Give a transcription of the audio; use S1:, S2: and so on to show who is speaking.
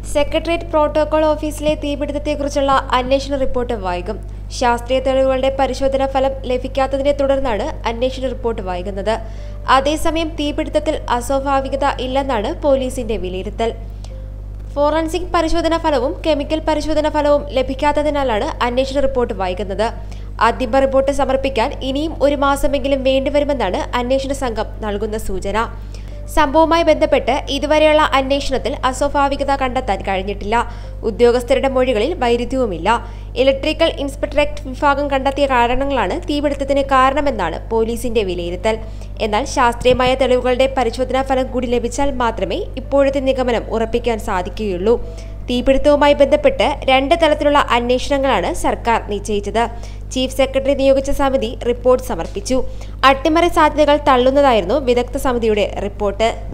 S1: secretariat protocol ഓഫീസിലെ തീപിടുത്തത്തെക്കുറിച്ചുള്ള അന്വേഷണ report വൈകും ശാസ്ത്രീയ തെളിവുകളുടെ പരിശോധനാ ഫലം ലഭിക്കാത്തതിനെ തുടർന്നാണ് അന്വേഷണ റിപ്പോർട്ട് വൈകുന്നത് അതേസമയം തീപിടുത്തത്തിൽ അസ്വാഭാവികത ഇല്ലെന്നാണ് പോലീസിന്റെ വിലയിരുത്തൽ ഫോറൻസിക് പരിശോധനാ ഫലവും കെമിക്കൽ പരിശോധനാ ഫലവും ലഭിക്കാത്തതിനാലാണ് അന്വേഷണ റിപ്പോർട്ട് വൈകുന്നത് അന്തിമ റിപ്പോർട്ട് സമർപ്പിക്കാൻ ഇനിയും ഒരു മാസമെങ്കിലും വേണ്ടിവരുമെന്നാണ് അന്വേഷണ സംഘം നൽകുന്ന സൂചന സംഭവവുമായി ബന്ധപ്പെട്ട് ഇതുവരെയുള്ള അന്വേഷണത്തിൽ അസ്വാഭാവികത കണ്ടെത്താൻ കഴിഞ്ഞിട്ടില്ല ഉദ്യോഗസ്ഥരുടെ മൊഴികളിൽ വൈരുദ്ധ്യവുമില്ല ഇലക്ട്രിക്കൽ ഇൻസ്പെക്ടറേറ്റ് വിഭാഗം കണ്ടെത്തിയ കാരണങ്ങളാണ് തീപിടുത്തത്തിന് കാരണമെന്നാണ് പോലീസിന്റെ വിലയിരുത്തൽ എന്നാൽ ശാസ്ത്രീയമായ തെളിവുകളുടെ പരിശോധനാ ഫലം കൂടി ലഭിച്ചാൽ മാത്രമേ ഇപ്പോഴത്തെ നിഗമനം ഉറപ്പിക്കാൻ സാധിക്കുകയുള്ളൂ തീപിടുത്തവുമായി ബന്ധപ്പെട്ട് രണ്ട് തലത്തിലുള്ള അന്വേഷണങ്ങളാണ് സർക്കാർ നിശ്ചയിച്ചത് ചീഫ് സെക്രട്ടറി നിയോഗിച്ച സമിതി റിപ്പോർട്ട് സമർപ്പിച്ചു അട്ടിമറി സാധ്യതകൾ തള്ളുന്നതായിരുന്നു വിദഗ്ധ സമിതിയുടെ റിപ്പോർട്ട്